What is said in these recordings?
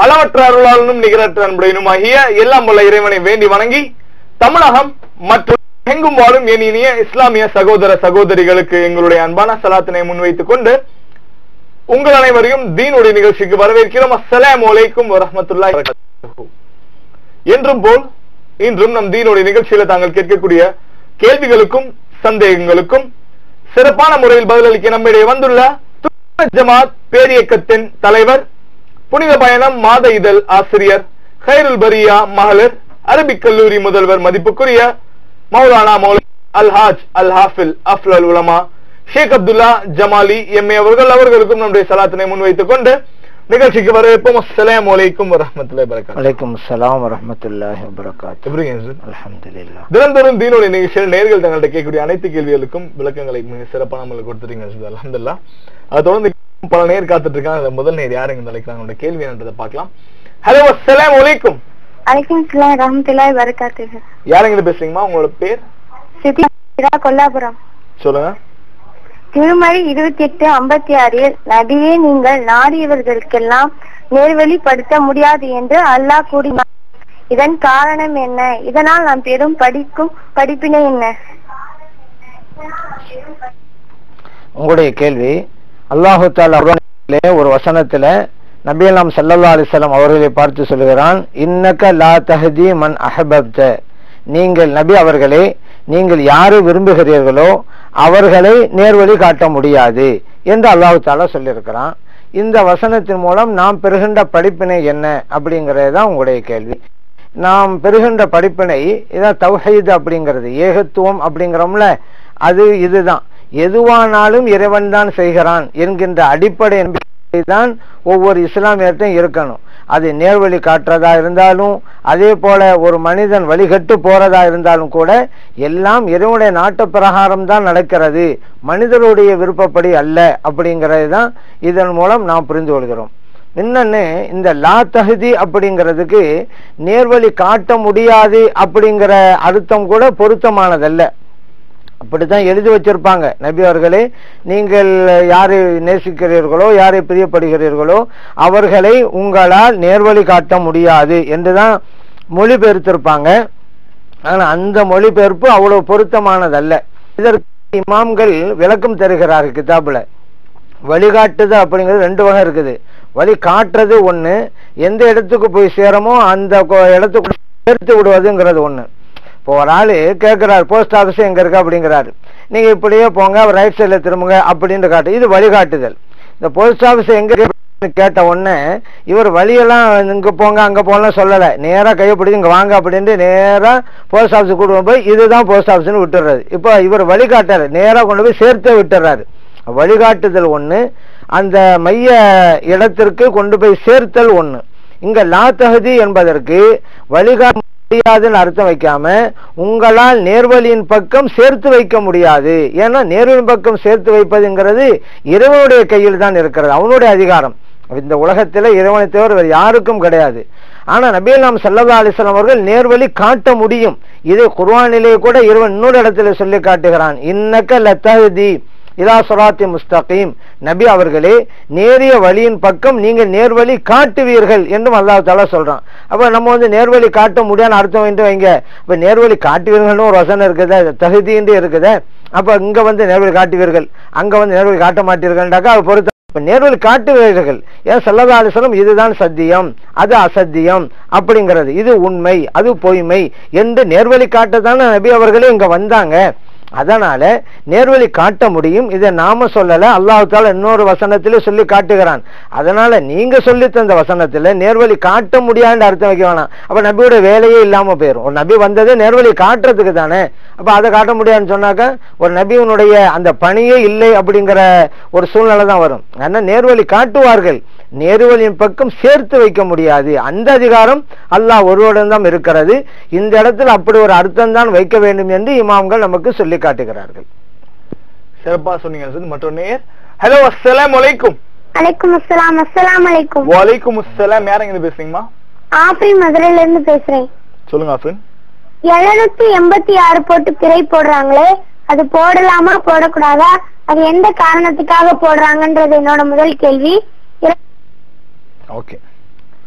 அளவற்ற அருளாளனும் நிகரற்ற அன்புடையனும் ஆகிய எல்லாம் வல்ல இறைவனை வேண்டி வணங்கி தமிழகம் மற்றும் எங்கும் வாழும் என் இனிய இஸ்லாமிய சகோதர சகோதரிகளுக்கு எங்களுடைய அன்பான சலாத்தினை முன்வைத்துக் கொண்டு உங்கள் அனைவரையும் தீனுடைய நிகழ்ச்சிக்கு வரவேற்கிறோம் அஸ்ஸலாமு அலைக்கும் வரஹ்மத்துல்லாஹி வபரகாத்துஹு என்றும் போல் இன்றும் நம் தீனுடைய நிகழ்ச்சியில தாங்கள் கேட்கக்கூடிய கேள்விகளுக்கும் சந்தேகங்களுக்கும் சிறப்பான முறையில் பதிலளிக்க நம்மிடையே வந்துள்ள துருவ ஜமாத் பேரியக்கத்தின் தலைவர் புனித பயணம் மாத இதழ் ஆசிரியர் ஹைருல் பரியா மகளிர் அரபிக் கல்லூரி முதல்வர் மதிப்புக்குரிய மௌலானா மௌலி அல்ஹாஜ் அல் ஹாஃபில் அஃப்லல் உலமா ஷேக் அப்துல்லா ஜமாலி எம்ஏ அவர்கள் அவர்களுக்கும் நம்முடைய சலாத்தினை முன்வைத்துக் கொண்டு நிகழ்ச்சிக்கு வரவேற்போம் அஸ்ஸலாமு அலைக்கும் வரஹ்மத்துல்லாஹி வபரகாத்துஹு வலைக்கும் சலாம் வரஹ்மத்துல்லாஹி வபரகாத்து எப்படி இருக்கீங்க சார்? அல்ஹம்துலில்லாஹ் தினந்தோறும் தீனுடைய நிகழ்ச்சியில் நேர்கள் தங்கள்கிட்ட கேட்கக்கூடிய அனைத்து கேள்விகளுக்கும் விளக்கங்களை மிக சிறப்பான முறையில் கொடுத்துருக்கீங்க சார் அலமதுல்லா அதை தொடர்ந்து பல நேர் காத்துட்டு இருக்காங்க அதுல முதல் நேர் யாருங்க நினைக்கிறாங்க அவங்களோட கேள்வி என்னன்றதை பார்க்கலாம் ஹலோ அஸ்ஸலாமு அலைக்கும் அலைக்கும் சலாம் ரஹமத்துல்லாஹி வரகாத்துஹு யாருங்க இது பேசுறீங்கம்மா உங்களோட பேர் சித்திரா கொல்லாபுரம் சொல்லுங்க திருமறை இருபத்தி எட்டு ஐம்பத்தி ஆறில் நபியே நீங்கள் நாடியவர்களுக்கெல்லாம் நேர்வழிப்படுத்த முடியாது என்று அல்லாஹ் கூறினார் இதன் காரணம் என்ன இதனால் நாம் பெரும் படிக்கும் படிப்பினை என்ன உங்களுடைய கேள்வி அல்லாஹு தாலா குர்ஆனிலே ஒரு வசனத்துல நபியல்லாம் ஸல்லல்லாஹு அலைஹி வஸல்லம் அவர்களை பார்த்து சொல்கிறான் இன்னக லா தஹதி மன் அஹபப்த நீங்கள் நபி அவர்களே நீங்கள் யாரை விரும்புகிறீர்களோ அவர்களை நேர்வழி காட்ட முடியாது என்று அல்லாஹு தாலா சொல்லியிருக்கிறான் இந்த வசனத்தின் மூலம் நாம் பெறுகின்ற படிப்பினை என்ன அப்படிங்கிறது தான் உங்களுடைய கேள்வி நாம் பெறுகின்ற படிப்பினை இதான் தௌஹீத் அப்படிங்கிறது ஏகத்துவம் அப்படிங்கிறோம்ல அது இதுதான் எதுவானாலும் இறைவன் தான் செய்கிறான் என்கின்ற அடிப்படை தான் ஒவ்வொரு இஸ்லாமியர்ட்டும் இருக்கணும் அது நேர்வழி காட்டுறதா இருந்தாலும் அதே போல ஒரு மனிதன் வழிகட்டு போறதா இருந்தாலும் கூட எல்லாம் இறைவனுடைய நாட்டு பிரகாரம் தான் நடக்கிறது மனிதருடைய விருப்பப்படி அல்ல அப்படிங்கிறது தான் இதன் மூலம் நாம் புரிந்து கொள்கிறோம் இன்னொன்னு இந்த லா தகுதி அப்படிங்கிறதுக்கு நேர்வழி காட்ட முடியாது அப்படிங்கிற அர்த்தம் கூட பொருத்தமானதல்ல அப்படித்தான் எழுதி வச்சிருப்பாங்க நபி அவர்களே நீங்கள் யாரை நேசிக்கிறீர்களோ யாரை பிரியப்படுகிறீர்களோ அவர்களை உங்களால் நேர்வழி காட்ட முடியாது என்றுதான் மொழிபெயர்த்திருப்பாங்க ஆனா அந்த மொழிபெயர்ப்பு அவ்வளவு பொருத்தமானதல்ல இதற்கு இமாம்கள் விளக்கம் தருகிறார்கள் கிதாபுல வழிகாட்டுதல் அப்படிங்கிறது ரெண்டு வகை இருக்குது வழி காட்டுறது ஒண்ணு எந்த இடத்துக்கு போய் சேரமோ அந்த கொ- இடத்துக்கு சேர்த்து விடுவதுங்கிறது ஒண்ணு இப்போ ஒரு ஆளு கேட்கிறாரு போஸ்ட் ஆஃபீஸ் எங்க இருக்கு அப்படிங்கிறாரு நீங்க இப்படியே போங்க ரைட் சைடுல திரும்புங்க அப்படின்னு காட்டு இது வழிகாட்டுதல் இந்த போஸ்ட் ஆஃபீஸ் எங்க இருக்கு அப்படின்னு கேட்ட உடனே இவர் வழியெல்லாம் இங்க போங்க அங்க போகலாம் சொல்லல நேரா கையை பிடிச்சு இங்க வாங்க அப்படின்ட்டு நேரா போஸ்ட் ஆஃபீஸ் கூட்டு போய் இதுதான் போஸ்ட் ஆஃபீஸ்னு விட்டுறாரு இப்போ இவர் வழிகாட்டாரு நேரா கொண்டு போய் சேர்த்தே விட்டுறாரு வழிகாட்டுதல் ஒண்ணு அந்த மைய இடத்திற்கு கொண்டு போய் சேர்த்தல் ஒண்ணு இங்க லா தகுதி என்பதற்கு வழிகாட்ட முடியாதுன்னு அர்த்தம் வைக்காம உங்களால் நேர்வழியின் பக்கம் சேர்த்து வைக்க முடியாது ஏன்னா நேர்வழியின் பக்கம் சேர்த்து வைப்பதுங்கிறது இறைவனுடைய கையில் தான் இருக்கிறது அவனுடைய அதிகாரம் இந்த உலகத்துல இறைவனை தவிர வேறு யாருக்கும் கிடையாது ஆனா நபிகள் நாம் சல்லல்லா அலிஸ்லாம் அவர்கள் நேர்வழி காட்ட முடியும் இதை குர்ஆனிலே கூட இறைவன் இன்னொரு இடத்துல சொல்லி காட்டுகிறான் இன்னக்க லத்தஹதி இலா சொலாத்தி முஸ்தகீம் நபி அவர்களே நேரிய வழியின் பக்கம் நீங்கள் நேர்வழி காட்டுவீர்கள் என்றும் அல்லாஹ் தாலா சொல்றான் அப்ப நம்ம வந்து நேர்வழி காட்ட முடியாதுன்னு அர்த்தம் வந்து வைங்க இப்ப நேர்வழி காட்டுவீர்கள்னு ஒரு வசனம் இருக்குதே தகுதின்னு இருக்குதே அப்ப இங்க வந்து நேர்வழி காட்டுவீர்கள் அங்க வந்து நேர்வழி காட்ட மாட்டீர்கள்டாக்கா அது பொறுத்த இப்ப நேர்வழி காட்டுவீர்கள் ஏன் சல்லதா அலிஸ்லம் இதுதான் சத்தியம் அது அசத்தியம் அப்படிங்கிறது இது உண்மை அது பொய்மை என்று நேர்வழி காட்டத்தானே நபி அவர்களே இங்க வந்தாங்க அதனால நேர்வழி காட்ட முடியும் இதை நாம சொல்லல அல்லாஹ் தாலா இன்னொரு வசனத்திலே சொல்லி காட்டுகிறான் அதனால நீங்க சொல்லி தந்த வசனத்துல நேர்வழி காட்ட முடியாதுன்னு அர்த்தம் வைக்க வேணாம் அப்ப நபியோட வேலையே இல்லாம போயிரும் ஒரு நபி வந்ததே நேர்வழி காட்டுறதுக்கு தானே அப்ப அதை காட்ட முடியாதுன்னு சொன்னாக்க ஒரு நபியினுடைய அந்த பணியே இல்லை அப்படிங்கிற ஒரு சூழ்நிலை தான் வரும் ஆனா நேர்வழி காட்டுவார்கள் நேர்வழியின் பக்கம் சேர்த்து வைக்க முடியாது அந்த அதிகாரம் அல்லாஹ் ஒருவரிடம் தான் இருக்கிறது இந்த இடத்துல அப்படி ஒரு அர்த்தம் தான் வைக்க வேண்டும் என்று இமாம்கள் நமக்கு சொல்லி காட்டுகிறார்கள் சிறப்பா சொன்னீங்க சார் மற்றொரு நேர் ஹலோ அஸ்ஸலாமு அலைக்கும் அலைக்கும் அஸ்ஸலாம் அஸ்ஸலாம் அலைக்கும் வலைக்கும் அஸ்ஸலாம் யாருங்க இது பேசுறீங்கம்மா ஆப்ரி மதுரையில இருந்து பேசுறேன் சொல்லுங்க ஆஃபின் எழுநூத்தி எண்பத்தி ஆறு போட்டு பிறை போடுறாங்களே அது போடலாமா போடக்கூடாதா அது எந்த காரணத்துக்காக போடுறாங்கன்றது என்னோட முதல் கேள்வி இர- ஓகே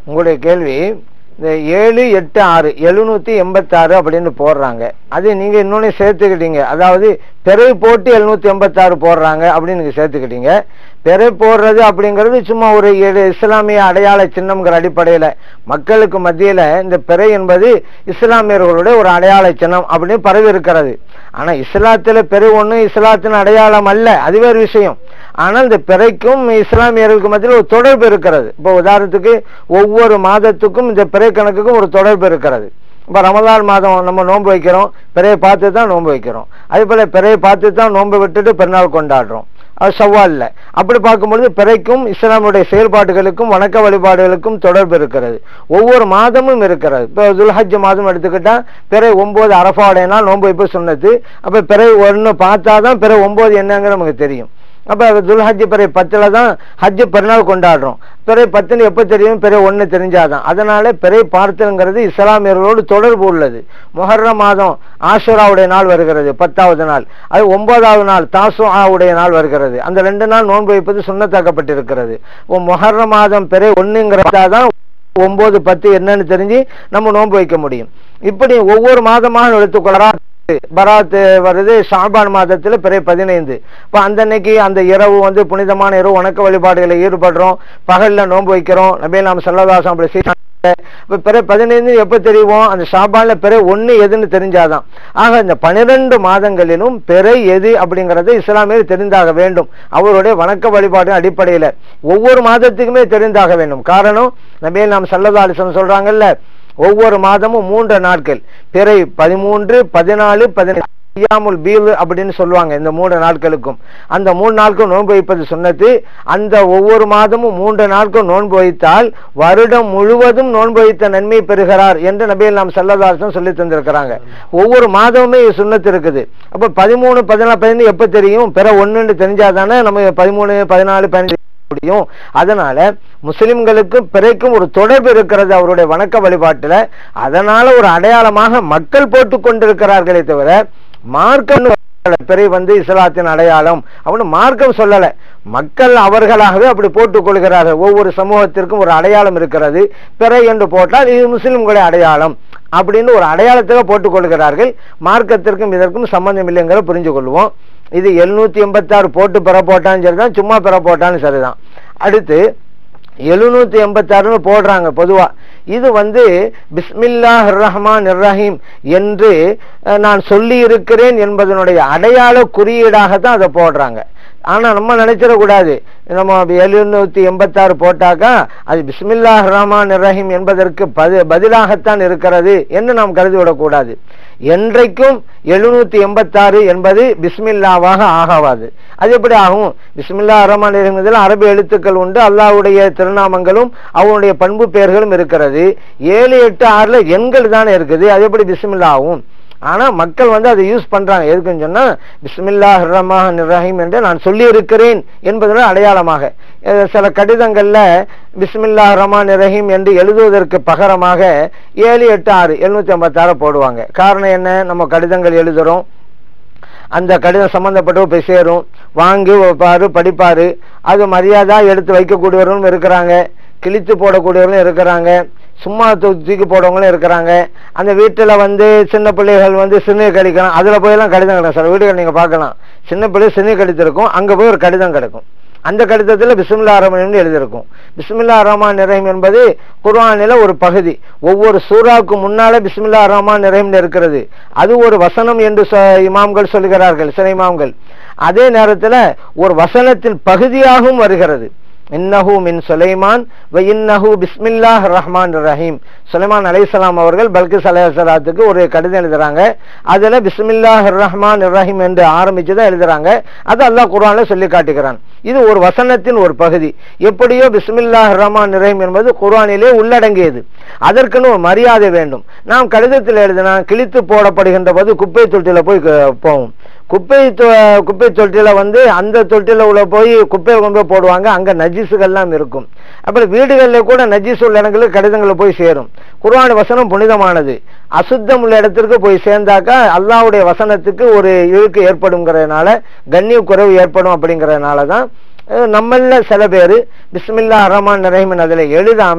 உங்களுடைய கேள்வி இந்த ஏழு எட்டு ஆறு எழுநூத்தி எண்பத்தாறு அப்படின்னு போடுறாங்க அது நீங்க இன்னொன்னு சேர்த்துக்கிட்டீங்க அதாவது பிறை போட்டு எழுநூத்தி எண்பத்தாறு போடுறாங்க அப்படின்னு நீங்க சேர்த்துக்கிட்டீங்க பிறை போடுறது அப்படிங்கிறது சும்மா ஒரு ஏழு இஸ்லாமிய அடையாள சின்னம்ங்கிற அடிப்படையில மக்களுக்கு மத்தியில இந்த பிறை என்பது இஸ்லாமியர்களுடைய ஒரு அடையாள சின்னம் அப்படின்னு பரவி இருக்கிறது ஆனா இஸ்லாத்துல பிறை ஒண்ணு இஸ்லாத்தின் அடையாளம் அல்ல அது வேறு விஷயம் ஆனால் இந்த பிறைக்கும் இஸ்லாமியர்களுக்கு மத்தியில் ஒரு தொடர்பு இருக்கிறது இப்போ உதாரணத்துக்கு ஒவ்வொரு மாதத்துக்கும் இந்த பிறை கணக்குக்கும் ஒரு தொடர்பு இருக்கிறது இப்போ ரமலான் மாதம் நம்ம நோன்பு வைக்கிறோம் பிறையை பார்த்து தான் நோன்பு வைக்கிறோம் அதே போல பிறையை பார்த்து தான் நோன்பு விட்டுட்டு பெருநாள் கொண்டாடுறோம் அது சவால்ல அப்படி பார்க்கும்பொழுது பிறைக்கும் இஸ்லாமுடைய செயல்பாடுகளுக்கும் வணக்க வழிபாடுகளுக்கும் தொடர்பு இருக்கிறது ஒவ்வொரு மாதமும் இருக்கிறது இப்போ துல்ஹஜ் மாதம் எடுத்துக்கிட்டா பிறை ஒன்பது அரஃபாவுடைய நாள் நோன்பு வைப்பு சொன்னது அப்ப பிறை ஒன்று பார்த்தாதான் பிறை ஒன்பது என்னங்கிற நமக்கு தெரியும் அப்ப துல்ஹஜ் பிறை பத்துல தான் ஹஜ் பெருநாள் கொண்டாடுறோம் பிறை பத்துன்னு எப்ப தெரியும் பிறை ஒண்ணு தெரிஞ்சாதான் அதனால பிறை பார்த்தல்ங்கிறது இஸ்லாமியர்களோடு தொடர்பு உள்ளது முஹர்ரம் மாதம் ஆஷுராவுடைய நாள் வருகிறது பத்தாவது நாள் அது ஒன்பதாவது நாள் தாசுஆவுடைய நாள் வருகிறது அந்த ரெண்டு நாள் நோன்பு வைப்பது சுண்ணத்தாக்கப்பட்டிருக்கிறது முஹர்ரம் மாதம் பிறை ஒண்ணுங்கிறதான் ஒன்பது பத்து என்னன்னு தெரிஞ்சு நம்ம நோன்பு வைக்க முடியும் இப்படி ஒவ்வொரு மாதமாக எடுத்துக்கொள்ளலாம் பராத் வருது ஷாபான் மாதத்துல பிறை பதினைந்து இப்ப அந்த அன்னைக்கு அந்த இரவு வந்து புனிதமான இரவு வணக்க வழிபாடுகளை ஈடுபடுறோம் பகல்ல நோன்பு வைக்கிறோம் நபே நாம் செல்லதாசம் அப்படி செய்ய இப்ப பிற பதினைந்து எப்ப தெரியும் அந்த ஷாபான்ல பிற ஒண்ணு எதுன்னு தெரிஞ்சாதான் ஆக இந்த பனிரெண்டு மாதங்களிலும் பிறை எது அப்படிங்கறது இஸ்லாமியர் தெரிந்தாக வேண்டும் அவருடைய வணக்க வழிபாடு அடிப்படையில ஒவ்வொரு மாதத்துக்குமே தெரிந்தாக வேண்டும் காரணம் நபே நாம் சல்லதாலிசம் சொல்றாங்கல்ல ஒவ்வொரு மாதமும் மூன்று நாட்கள் பிறை பதிமூன்று பதினாலு பதினைந்து ஐயாமுல் பீல் அப்படின்னு சொல்லுவாங்க இந்த மூன்று நாட்களுக்கும் அந்த மூணு நாட்களும் நோன்பு வைப்பது சொன்னது அந்த ஒவ்வொரு மாதமும் மூன்று நாட்கள் நோன்பு வைத்தால் வருடம் முழுவதும் நோன்பு வைத்த நன்மை பெறுகிறார் என்று நபியில் நாம் செல்லதாசம் சொல்லி தந்திருக்கிறாங்க ஒவ்வொரு மாதமுமே சுண்ணத்து இருக்குது அப்ப பதிமூணு பதினாலு பதினஞ்சு எப்ப தெரியும் பிற ஒண்ணுன்னு தெரிஞ்சாதானே நம்ம பதிமூணு பதினாலு பதினஞ்சு முடியும் அதனால முஸ்லிம்களுக்கு பிறைக்கும் ஒரு தொடர்பு இருக்கிறது அவருடைய வணக்க வழிபாட்டுல அதனால ஒரு அடையாளமாக மக்கள் போட்டு கொண்டிருக்கிறார்களே தவிர மார்க்கம் பிறை வந்து இஸ்லாத்தின் அடையாளம் அப்படின்னு மார்க்கம் சொல்லல மக்கள் அவர்களாகவே அப்படி போட்டுக் கொள்கிறார்கள் ஒவ்வொரு சமூகத்திற்கும் ஒரு அடையாளம் இருக்கிறது பிறை என்று போட்டால் இது முஸ்லிம்களுடைய அடையாளம் அப்படின்னு ஒரு அடையாளத்தில் போட்டுக் கொள்கிறார்கள் மார்க்கத்திற்கும் இதற்கும் சம்பந்தம் இல்லைங்கிற புரிஞ்சு கொள்வோம் இது எழுநூத்தி எண்பத்தி ஆறு போட்டு பெற போட்டான்னு சரிதான் சும்மா பெற போட்டான்னு சரிதான் அடுத்து எழுநூத்தி எண்பத்தி ஆறுன்னு போடுறாங்க பொதுவா இது வந்து பிஸ்மில்லாஹ் ரஹ்மான் ரஹீம் என்று நான் சொல்லி இருக்கிறேன் என்பதனுடைய அடையாள குறியீடாகத்தான் அதை போடுறாங்க ஆனா நம்ம நினைச்சிடக்கூடாது நம்ம எழுநூத்தி எண்பத்தாறு போட்டாக்கா அது பிஸ்மில்லாஹ் ரஹ்மான் ரஹீம் என்பதற்கு பதி பதிலாகத்தான் இருக்கிறது என்று நாம் கருதிவிடக்கூடாது என்றைக்கும் எழுநூத்தி எண்பத்தாறு என்பது பிஸ்மில்லாவாக ஆகாது அது எப்படி ஆகும் பிஸ்மில்லா ரஹ்மான் ரஹீம் இதில் அரபி எழுத்துக்கள் உண்டு அல்லாவுடைய திருநாமங்களும் அவனுடைய பண்பு பெயர்களும் இருக்கிறது ஏழு எட்டு ஆறுல எண்கள் தானே இருக்குது அது எப்படி பிஸ்மில்லா ஆகும் ஆனா மக்கள் வந்து அதை யூஸ் பண்றாங்க எதுக்குன்னு சொன்னா பிஸ்மில்லா ரஹ்மான் ரஹீம் என்று நான் சொல்லி இருக்கிறேன் என்பதனால் அடையாளமாக சில கடிதங்கள்ல பிஸ்மில்லா ரஹ்மான் ரஹீம் என்று எழுதுவதற்கு பகரமாக ஏழு எட்டு ஆறு எழுநூத்தி ஐம்பத்தாறு போடுவாங்க காரணம் என்ன நம்ம கடிதங்கள் எழுதுறோம் அந்த கடிதம் சம்பந்தப்பட்டவர் போய் சேரும் வாங்கி வைப்பாரு படிப்பாரு அது மரியாதா எடுத்து வைக்கக்கூடியவர்களும் இருக்கிறாங்க கிழித்து போடக்கூடியவர்களும் இருக்கிறாங்க சும்மா தூக்கி போடவங்களும் இருக்கிறாங்க அந்த வீட்டுல வந்து சின்ன பிள்ளைகள் வந்து சின்ன கடிக்கலாம் அதுல போயெல்லாம் கடிதம் கிடைக்கும் சார் வீடுகள் நீங்க பார்க்கலாம் சின்ன பிள்ளை சின்ன கடித்திருக்கும் அங்க போய் ஒரு கடிதம் கிடைக்கும் அந்த கடிதத்தில் பிஸ்மில்லா ரஹ்மான் எழுதியிருக்கும் பிஸ்மில்லா ரஹ்மான் ரஹீம் என்பது குர்ஆனில ஒரு பகுதி ஒவ்வொரு சூறாவுக்கு முன்னால பிஸ்மில்லா ரஹ்மான் ரஹீம் இருக்கிறது அது ஒரு வசனம் என்று இமாம்கள் சொல்லுகிறார்கள் சில இமாம்கள் அதே நேரத்தில் ஒரு வசனத்தின் பகுதியாகவும் வருகிறது இன்னஹு மின் சுலைமான் வ இன்னஹு பிஸ்மில்லாஹ் ரஹ்மான் ரஹீம் சுலைமான் அலைஹிஸ்ஸலாம் அவர்கள் பல்கிஸ் அலைஹிஸ்ஸலாத்துக்கு ஒரு கடிதம் எழுதுறாங்க அதுல பிஸ்மில்லாஹ் ரஹ்மான் ரஹீம் என்று ஆரம்பிச்சு தான் எழுதுறாங்க அது அல்லாஹ் குர்ஆன்ல சொல்லி காட்டுகிறான் இது ஒரு வசனத்தின் ஒரு பகுதி எப்படியோ பிஸ்மில்லாஹ் ரஹ்மான் ரஹீம் என்பது குர்ஆனிலே உள்ளடங்கியது அதற்குன்னு ஒரு மரியாதை வேண்டும் நாம் கடிதத்தில் எழுதினா கிழித்து போடப்படுகின்ற போது குப்பை தொட்டில போய் போவோம் குப்பை குப்பை தொட்டில வந்து அந்த தொட்டில உள்ள போய் குப்பையை கொண்டு போய் போடுவாங்க அங்க நஜீசுகள்லாம் இருக்கும் அப்புறம் வீடுகளில் கூட நஜீஸ் உள்ள இடங்களுக்கு கடிதங்களை போய் சேரும் குர்ஆன் வசனம் புனிதமானது அசுத்தம் உள்ள இடத்திற்கு போய் சேர்ந்தாக்கா அல்லாவுடைய வசனத்துக்கு ஒரு இழுக்கு ஏற்படுங்கிறதுனால கண்ணிய குறைவு ஏற்படும் அப்படிங்கறதுனால தான் நம்மள சில பேர் பிஸ்மில்லா ரஹ்மான் ரஹீமன் அதில் எழுதாம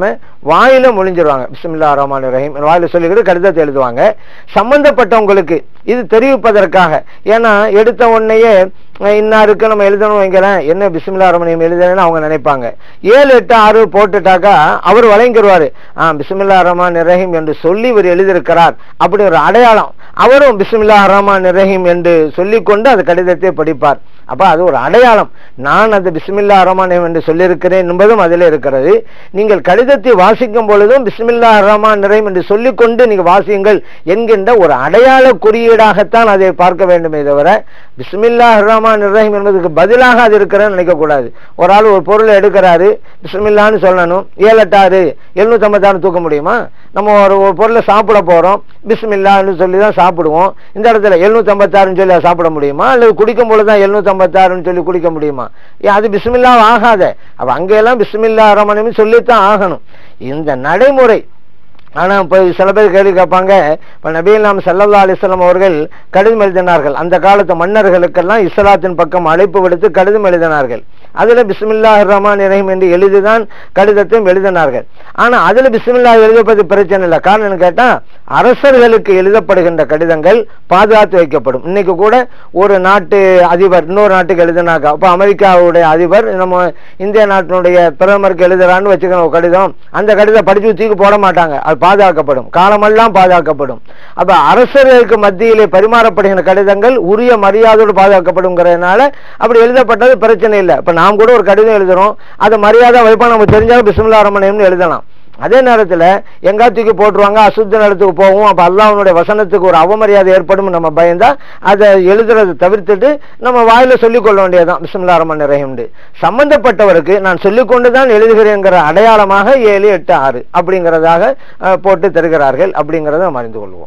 வாயில மொழிஞ்சிருவாங்க பிஸ்மில்லா ரஹ்மான் ரஹீம் வாயில சொல்லிக்கிட்டு கடிதத்தை எழுதுவாங்க சம்பந்தப்பட்டவங்களுக்கு இது தெரிவிப்பதற்காக ஏன்னா எடுத்த உடனேயே அஹ், இன்னாருக்கு நம்ம எழுதணும் வைங்களேன் என்ன பிஸ்மில்லா ரஹ்மான் எழுதுறேன்னு அவங்க நினைப்பாங்க ஏழு எட்டு ஆறு போட்டுட்டாக்கா அவர் வழங்கிடுவாரு ஆ பிஸ்மில்லா ரஹ்மான் ரஹீம் என்று சொல்லி இவர் எழுதியிருக்கிறார் அப்படி ஒரு அடையாளம் அவரும் பிஸ்மில்லா ரஹ்மான் ரஹீம் என்று சொல்லிக்கொண்டு அந்த கடிதத்தை படிப்பார் அப்ப அது ஒரு அடையாளம் நான் அந்த பிஸ்மில்லா ரஹ்மான் ரஹீம் என்று சொல்லியிருக்கிறேன் என்பதும் அதில் இருக்கிறது நீங்கள் கடிதத்தை வாசிக்கும் பொழுதும் பிஸ்மில்லா ரஹ்மான் ரஹீம் என்று சொல்லிக்கொண்டு நீங்க வாசியுங்கள் என்கின்ற ஒரு அடையாள குறியீடாகத்தான் அதை பார்க்க வேண்டுமே தவிர பிஸ்மில்லா ரஹ்மான் ரஹீம் என்பதற்கு பதிலாக அது இருக்கிறேன்னு நினைக்க கூடாது ஒரு ஆள் ஒரு பொருளை எடுக்கிறாரு பிஸ்மில்லான்னு சொல்லணும் ஏழெட்டாறு எழுநூத்தம்பத்தாறு தூக்க முடியுமா நம்ம ஒரு ஒரு பொருளை சாப்பிட போறோம் பிஸ்மில்லான்னு சொல்லி தான் சாப்பிடுவோம் இந்த இடத்துல எழுநூத்தம்பத்தாறுன்னு சொல்லி அதை சாப்பிட முடியுமா அல்லது குடிக்கும் பொழுது தான் எழுநூத்தம்பத்தாறுன்னு சொல்லி குடிக்க முடியுமா ஏன் அது பிஸ்மில்லா ஆகாத அப்ப அங்கெல்லாம் பிஸ்மில்லா ரமணம் சொல்லித்தான் ஆகணும் இந்த நடைமுறை ஆனா இப்போ சில பேர் கேள்வி கேட்பாங்க இப்ப நபீல் நாம் சல்லல்லா அலிஸ்லாம் அவர்கள் கடிதம் எழுதினார்கள் அந்த காலத்து மன்னர்களுக்கெல்லாம் இஸ்லாத்தின் பக்கம் அழைப்பு விடுத்து கடிதம் எழுதினார்கள் அதுல பிஸ்மில்லா ரஹ்மான் ரஹீம் என்று எழுதிதான் கடிதத்தையும் எழுதினார்கள் ஆனா அதுல பிஸ்மில்லா எழுதப்பது பிரச்சனை இல்லை காரணம் என்ன கேட்டா அரசர்களுக்கு எழுதப்படுகின்ற கடிதங்கள் பாதுகாத்து வைக்கப்படும் இன்னைக்கு கூட ஒரு நாட்டு அதிபர் இன்னொரு நாட்டுக்கு எழுதினாக்கா அப்ப அமெரிக்காவுடைய அதிபர் நம்ம இந்திய நாட்டினுடைய பிரதமருக்கு எழுதுறான்னு வச்சுக்கணும் ஒரு கடிதம் அந்த கடிதம் படிச்சு தூக்கி போட மாட்டாங்க அது பாதுகாக்கப்படும் காலமெல்லாம் பாதுகாக்கப்படும் அப்ப அரசர்களுக்கு மத்தியிலே பரிமாறப்படுகின்ற கடிதங்கள் உரிய மரியாதையோடு பாதுகாக்கப்படுங்கிறதுனால அப்படி எழுதப்பட்டது பிரச்சனை இல்லை இப்ப நாம் கூட ஒரு கடிதம் எழுதுறோம் அதை மரியாதை வைப்பா நமக்கு தெரிஞ்சாலும் பிஸ்மில்லா ரமணியம்னு எழுதலாம் அதே நேரத்துல எங்கா தூக்கி போட்டுருவாங்க அசுத்த நிலத்துக்கு போவோம் அப்ப அல்லாஹ்வுடைய வசனத்துக்கு ஒரு அவமரியாதை ஏற்படும் நம்ம பயந்தா அதை எழுதுறதை தவிர்த்துட்டு நம்ம வாயில சொல்லிக் கொள்ள வேண்டியதுதான் பிஸ்மில்லா ரஹ்மான் ரஹீம்னு சம்பந்தப்பட்டவருக்கு நான் சொல்லிக்கொண்டு தான் எழுதுகிறேங்கிற அடையாளமாக ஏழு எட்டு ஆறு அப்படிங்கிறதாக அஹ், போட்டு தருகிறார்கள் அப்படிங்கிறத நம்ம அறிந்து கொள்வோம்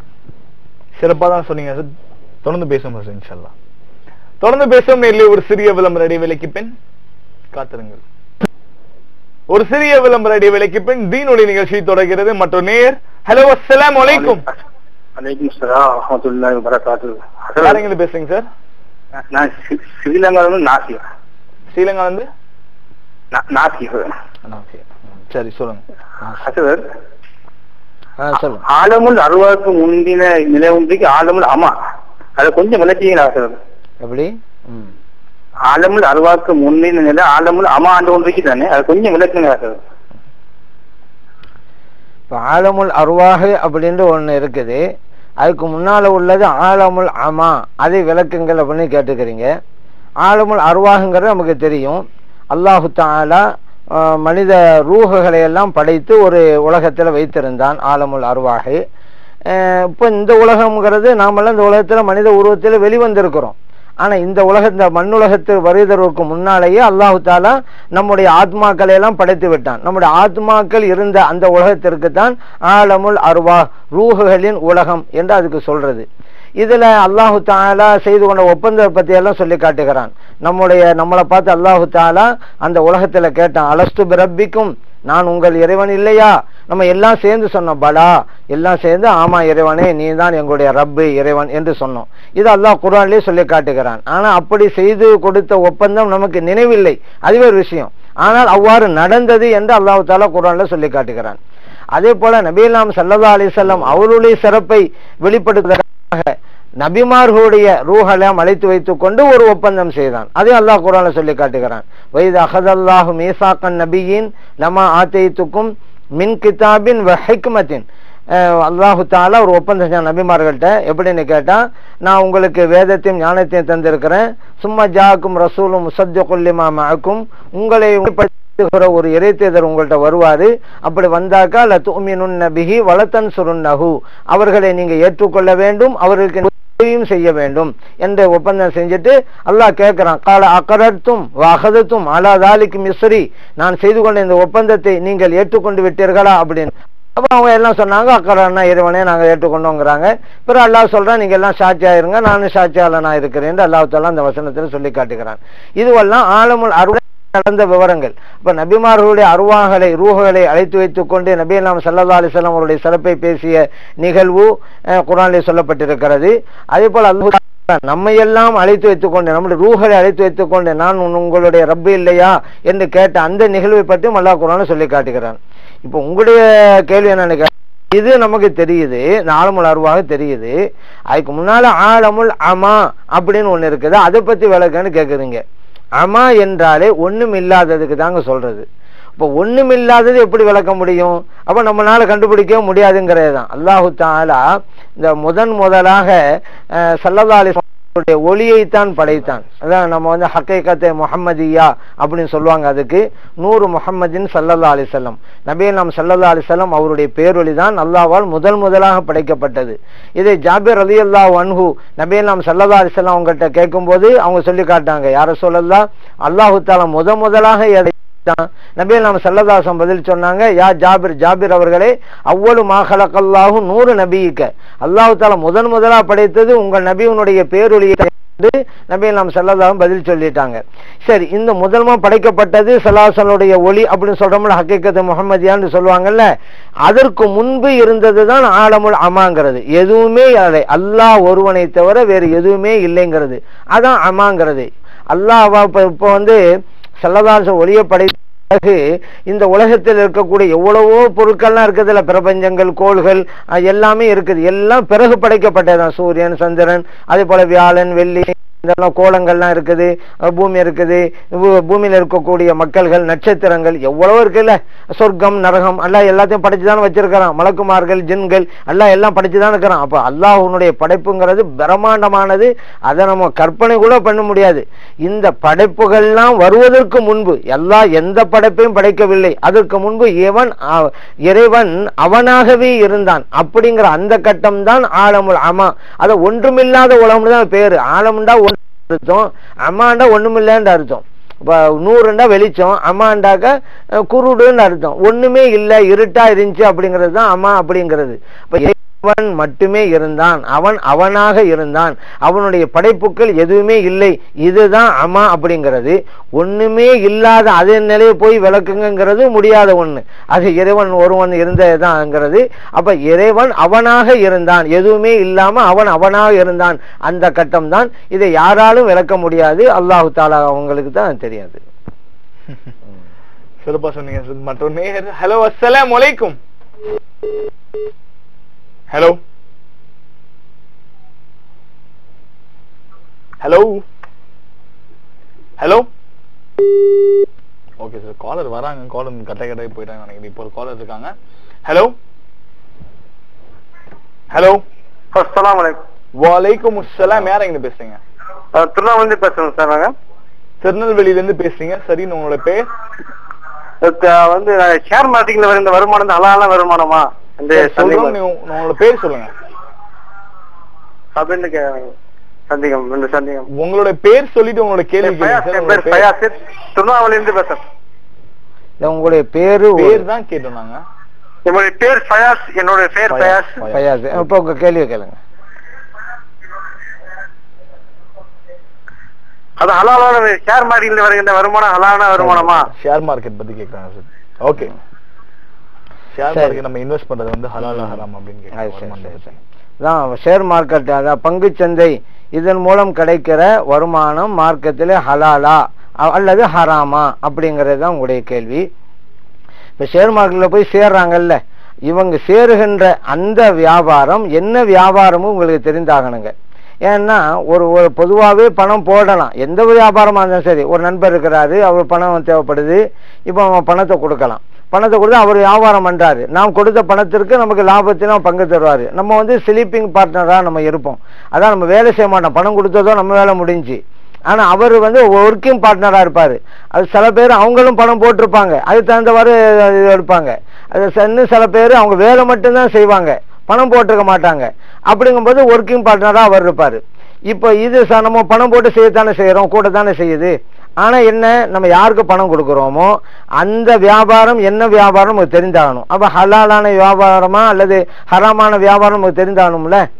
சிறப்பா தான் சொன்னீங்க சார் தொடர்ந்து பேசுவோம் சார் இன்ஷால்லா தொடர்ந்து பேசுவோம் நேரிலே ஒரு சிறிய விளம்பர இடைவேளைக்கு பின் காத்திருங்கள் ஒரு சிறிய விளம்பர இடைவேளைக்கு பின் தீனொலி நிகழ்ச்சி தொடர்கிறது மற்றும் நேர் ஹலோ அஸ்ஸலாமு அலைக்கும் அலைக்கும் சலாம் வரமத்துல்லாஹி வபரகாத்து யாருங்க இருந்து பேசுறீங்க சார் நான் ஸ்ரீ- ஸ்ரீலங்கால இருந்து நாசியா ஸ்ரீலங்கா இருந்து நா- நாசியா Okay. சரி சொல்லுங்க அசவர் ஆ, சொல்லுங்க ஆலமுல் அருவாக்கு முந்தின நிலை ஒன்றைக்கு ஆலமுல் அமா அதை கொஞ்சம் விளக்கிங்களா சார் எப்படி ம் ஆலமுல் அருவாக்கு முந்தின நிலை ஆலமுல் அமா ஆண்டு ஒன்றைக்கு தானே அதை கொஞ்சம் விளக்குங்களா சார் இப்போ ஆலமுல் அருவாஹு அப்படின்ற ஒண்ணு இருக்குது அதுக்கு முன்னால உள்ளது ஆலமுல் அமா அதை விளக்குங்கள் அப்படின்னு கேட்டுக்கிறீங்க ஆலமுல் அருவாகுங்கிறது நமக்கு தெரியும் அல்லாஹு தாலா அஹ், மனித ரூஹுகளை எல்லாம் படைத்து ஒரு உலகத்தில் வைத்திருந்தான் ஆலமுல் அருவாஹு அஹ், இப்போ இந்த உலகம்ங்கிறது நாமெல்லாம் இந்த உலகத்தில் மனித உருவத்தில் வெளிவந்திருக்கிறோம் ஆனா இந்த உலக இந்த மண்ணுலகத்து வருவதற்கு முன்னாலேயே அல்லாஹு தாலா நம்முடைய ஆத்மாக்களை எல்லாம் படைத்து விட்டான் நம்முடைய ஆத்மாக்கள் இருந்த அந்த உலகத்திற்கு தான் ஆலமுல் அருவா ரூஹுகளின் உலகம் என்று அதுக்கு சொல்றது இதுல அல்லாஹு தாலா செய்து கொண்ட ஒப்பந்தத்தை பத்தி எல்லாம் சொல்லி காட்டுகிறான் நம்முடைய நம்மளை பார்த்து அல்லாஹு தாலா அந்த உலகத்துல கேட்டான் அலஸ்து பிரபிக்கும் நான் உங்கள் இறைவன் இல்லையா நம்ம எல்லாம் சேர்ந்து சொன்னோம் பலா எல்லாம் சேர்ந்து ஆமா இறைவனே நீ தான் எங்களுடைய ரப்பு இறைவன் என்று சொன்னோம் இது அல்லாஹ் குர்ஆன்லயே சொல்லி காட்டுகிறான் ஆனா அப்படி செய்து கொடுத்த ஒப்பந்தம் நமக்கு நினைவில்லை அதுவே ஒரு விஷயம் ஆனால் அவ்வாறு நடந்தது என்று அல்லாஹ் தாலா குர்ஆன்ல சொல்லி காட்டுகிறான் அதே போல நபீலாம் சல்லல்லா அலிசல்லாம் அவருடைய சிறப்பை வெளிப்படுத்துவதற்காக நபிமார்களுடைய ரூஹெல்லாம் அழைத்து வைத்துக் கொண்டு ஒரு ஒப்பந்தம் செய்தான் அதே அல்லாஹ் குரான்ல சொல்லி காட்டுகிறான் வைது அகதல்லாஹு மீசாக்கன் நபியின் லமா ஆத்தைத்துக்கும் மின் கிதாபின் வ ஹிக்மத்தின் அஹ் அல்லாஹு தாலா ஒரு ஒப்பந்தம் செஞ்சான் நபிமார்கள்ட்ட எப்படின்னு கேட்டா நான் உங்களுக்கு வேதத்தையும் ஞானத்தையும் தந்திருக்கிறேன் சும்மா ஜாக்கும் ரசூலும் முசத்துக்குல்லிமா மஅக்கும் உங்களை உண்மைப்படுத்துகிற ஒரு இறைத்தேதர் உங்கள்ட்ட வருவாரு அப்படி வந்தாக்கா ல துமினுன் நபிஹி வலத்தன் சுருன்னஹு அவர்களை நீங்க ஏற்றுக்கொள்ள வேண்டும் அவர்களுக்கு உதவியும் செய்ய வேண்டும் என்ற ஒப்பந்தம் செஞ்சுட்டு அல்லாஹ் கேட்கிறான் கால அக்கரத்தும் வகதத்தும் அலா தாலிக்கு மிஸ்ரி நான் செய்து கொண்ட இந்த ஒப்பந்தத்தை நீங்கள் ஏற்றுக்கொண்டு விட்டீர்களா அப்படின்னு அப்ப அவங்க எல்லாம் சொன்னாங்க அக்கரன்னா இறைவனே நாங்க ஏற்றுக்கொண்டோங்கிறாங்க பிறகு அல்லாஹ் சொல்றான் நீங்க எல்லாம் சாட்சியா இருங்க நானும் சாட்சியாளனா இருக்கிறேன் என்று அல்லாஹ் தாலா அந்த வசனத்தில் சொல்லி காட்டுகிறான் இதுவெல்லாம் ஆலமுல் அருள் நடந்த விவரங்கள் இப்ப நபிமார்களுடைய அருவாகளை ரூஹகளை அழைத்து வைத்துக் கொண்டு நபி நாம் சல்லா அலிஸ்லாம் அவருடைய சிறப்பை பேசிய நிகழ்வு அஹ், குர்ஆனிலே சொல்லப்பட்டிருக்கிறது அதே போல அல்லாஹ் நம்மை எல்லாம் அழைத்து வைத்துக் கொண்டு நம்முடைய ரூஹலை அழைத்து வைத்துக் கொண்டு நான் உன் உங்களுடைய ரப்பு இல்லையா என்று கேட்ட அந்த நிகழ்வை பற்றியும் அல்லாஹ் குரான சொல்லி காட்டுகிறான் இப்போ உங்களுடைய கேள்வி என்னன்னு கேட்டா, இது நமக்கு தெரியுது இந்த ஆலமுல் அருவாக தெரியுது அதுக்கு முன்னால ஆலமுல் அமா அப்படின்னு ஒண்ணு இருக்குது அதை பத்தி விளக்கன்னு கேக்குறீங்க அமா என்றாலே ஒண்ணும் இல்லாததுக்கு தாங்க சொல்றது இப்போ ஒண்ணும் இல்லாதது எப்படி விளக்க முடியும் அப்ப நம்மளால கண்டுபிடிக்க முடியாதுங்கிறது தான் அல்லாஹு தாலா இந்த முதன் முதலாக அஹ், ஸல்லல்லாஹு அலைஹி வஸல்லம் ஒளியைத்தான் படைத்தான் அதான் நம்ம வந்து ஹக்கைக்கத்தை முஹம்மதியா அப்படின்னு சொல்லுவாங்க அதுக்கு நூறு முஹம்மதின் சல்லல்லா அலிசல்லம் நபியை நாம் சல்லல்லா அலிசல்லம் அவருடைய பேரொளி தான் அல்லாவால் முதல் முதலாக படைக்கப்பட்டது இதை ஜாபிர் அலி அல்லா அன்ஹு நபியை நாம் சல்லல்லா அலிசல்லம் அவங்ககிட்ட கேட்கும்போது அவங்க சொல்லி காட்டாங்க யார சொல்லல்லா அல்லாஹு தாலா முத முதலாக எதை தான் நபிகள் நாம சல்லதாசம் பதில் சொன்னாங்க யா ஜாபிர் ஜாபிர் அவர்களே அவ்வளவு மாஹலக்கல்லாஹு நூறு நபியிக்க அல்லாஹு தாலா முதன் முதலா படைத்தது உங்கள் நபியினுடைய பேரொழியை என்று நபிகள் நாம் சல்லதாவும் பதில் சொல்லிட்டாங்க சரி இந்த முதல்மா படைக்கப்பட்டது சல்லாசனுடைய ஒளி அப்படின்னு சொல்றோம்ல ஹக்கீக்கத்து முகமதியான்னு சொல்லுவாங்கல்ல அதற்கு முன்பு இருந்தது தான் ஆலமுல் அமாங்கிறது எதுவுமே இல்லை அல்லாஹ் ஒருவனை தவிர வேறு எதுவுமே இல்லைங்கிறது அதான் அமாங்கிறது அல்லாஹ் இப்ப இப்போ வந்து சல்லதாச ஒளிய படை பிறகு இந்த உலகத்தில் இருக்கக்கூடிய எவ்வளவோ பொருட்கள்லாம் இருக்குதுல்ல பிரபஞ்சங்கள் கோள்கள் அஹ் எல்லாமே இருக்குது எல்லாம் பிறகு படைக்கப்பட்டதுதான் சூரியன் சந்திரன் அதே போல வியாழன் வெள்ளி இதெல்லாம் கோலங்கள்லாம் இருக்குது அஹ் பூமி இருக்குது பூ- பூமியில இருக்கக்கூடிய மக்கள்கள் நட்சத்திரங்கள் எவ்வளவோ இருக்குல்ல சொர்க்கம் நரகம் எல்லாம் எல்லாத்தையும் படைச்சுதானே வச்சிருக்கிறான் மலக்குமார்கள் ஜின்கள் எல்லாம் எல்லாம் படைச்சுதான் இருக்கிறான் அப்ப அல்லாஹ்வுடைய படைப்புங்கிறது பிரம்மாண்டமானது அதை நம்ம கற்பனை கூட பண்ண முடியாது இந்த படைப்புகள்லாம் வருவதற்கு முன்பு எல்லா எந்த படைப்பையும் படைக்கவில்லை அதற்கு முன்பு இவன் அ- இறைவன் அவனாகவே இருந்தான் அப்படிங்கிற அந்த கட்டம் தான் ஆலமுல் அமா அது ஒன்றுமில்லாத உலகம்னு தான் பேரு ஆலமுண்டா ஒன்று அர்த்தம் அம்மாண்டா ஒண்ணுமில்லைன்னு அர்த்தம் இப்போ நூறுண்டா வெளிச்சம் அம்மாண்டாக்க அஹ், குருடுன்னு அர்த்தம் ஒண்ணுமே இல்லை இருட்டா இருந்துச்சு அப்படிங்கிறது தான் அம்மா அப்படிங்கிறது இப்ப அவன் மட்டுமே இருந்தான் அவன் அவனாக இருந்தான் அவனுடைய படைப்புகள் எதுவுமே இல்லை இதுதான் அம்மா அப்படிங்கிறது ஒண்ணுமே இல்லாத அதே நிலையை போய் விளக்குங்கிறது முடியாத ஒண்ணு அது இறைவன் ஒருவன் இருந்ததுதான்ங்கிறது அப்ப இறைவன் அவனாக இருந்தான் எதுவுமே இல்லாம அவன் அவனாக இருந்தான் அந்த கட்டம் தான் இதை யாராலும் விளக்க முடியாது அல்லாஹு தாலா அவங்களுக்கு தான் தெரியாது சிறப்பா சொன்னீங்க சார். மற்றொரு நேயர் ஹலோ அஸ்ஸலாமு அலைக்கும் hello hello hello okay sir caller வராங்க காலர் கட்ட கட்டாய் போயிட்டாங்க நினைக்கிறேன் இப்போ ஒரு காலர் இருக்காங்க ஹலோ ஹலோ அஸ்ஸலாமு அலைக்கும் வலைக்கும் அஸ்ஸலாம் யார் எங்க பேசுறீங்க அஹ் திருவண்ணாமலை பேசுறோம் சார் நாங்க திருநெல்வேலியில இருந்து பேசுறீங்க சரின்னு உங்களோட பேர் அஹ் வந்து ஷேர் மார்க்கெட்ல வர இந்த வருமானம் ஹலாலான வருமானமா அந்த சொல்றோம் நீங்க உங்களோட பேர் சொல்லுங்க அப்படின்னு கே- சந்தேகம் இந்த சந்தேகம் உங்களோட பேர் சொல்லிட்டு உங்களோட கேள்வி கேளுங்க ஃபயாஸ், சார் என் உங்களோட பேர் பேர் ஃபயாஸ் திருவண்ணாமலையில இருந்து பேசுறேன் இல்ல, உங்களுடைய பேரு பேர் தான் கேட்டோம் நாங்க என்னுடைய பேர் ஃபயாஸ் என்னுடைய பேர் ஃபயாஸ் ஃபயாஸ். ஃபயாஸ் இப்போ உங்க கேள்வி கேளுங்க அது ஹலாலான ஷேர் மார்க்கெட்ல வருகின்ற வருமானம் ஹலாலான வருமானமா ஷேர் மார்க்கெட் பத்தி கேக்குறாங்க சார் ஓகே ஷேர் சரி. மார்க்கெட் நம்ம இன்வெஸ்ட் பண்றது வந்து ஹலாலா ஹராம் அப்படின்னு அது கேக்குறாங்க சரி, வருமானத்தை சரி, பத்தி. தான் ஷேர் மார்க்கெட் அதான் பங்குச்சந்தை இதன் மூலம் கிடைக்கிற வருமானம் மார்க்கத்திலே ஹலாலா அ- அல்லது ஹராமா அப்படிங்கிறது தான் உங்களுடைய கேள்வி இப்ப ஷேர் மார்க்கெட்ல போய் சேர்றாங்கல்ல இவங்க சேருகின்ற அந்த வியாபாரம் என்ன வியாபாரமும் உங்களுக்கு தெரிந்தாகணுங்க ஏன்னா ஒரு ஒரு பொதுவாகவே பணம் போடலாம் எந்த ஒரு வியாபாரமா இருந்தாலும் சரி ஒரு நண்பர் இருக்கிறாரு அவர் பணம் தேவைப்படுது இப்போ அவன் பணத்தை கொடுக்கலாம் பணத்தை கொடுத்து அவர் வியாபாரம் பண்றாரு நாம் கொடுத்த பணத்திற்கு நமக்கு லாபத்திலும் பங்கு தருவாரு நம்ம வந்து ஸ்லீப்பிங் பார்ட்னரா நம்ம இருப்போம் அதான் நம்ம வேலை செய்ய மாட்டோம் பணம் கொடுத்ததோ நம்ம வேலை முடிஞ்சு ஆனா அவர் வந்து ஒர்க்கிங் பார்ட்னரா இருப்பாரு அது சில பேர் அவங்களும் பணம் போட்டிருப்பாங்க அதுக்கு தகுந்தவாறு இது எடுப்பாங்க அது ச- இன்னும் சில பேர் அவங்க வேலை மட்டும்தான் செய்வாங்க பணம் போட்டிருக்க மாட்டாங்க அப்படிங்கும்போது ஒர்க்கிங் பார்ட்னரா அவர் இருப்பாரு இப்போ இது ச- நம்ம பணம் போட்டு செய்யத்தானே செய்யறோம் கூட தானே செய்யுது ஆனா என்ன நம்ம யாருக்கு பணம் கொடுக்குறோமோ அந்த வியாபாரம் என்ன வியாபாரம் நமக்கு தெரிந்தாகணும் அப்ப ஹலாலான வியாபாரமா அல்லது ஹராமான வியாபாரம் நமக்கு தெரிந்தாகணும்ல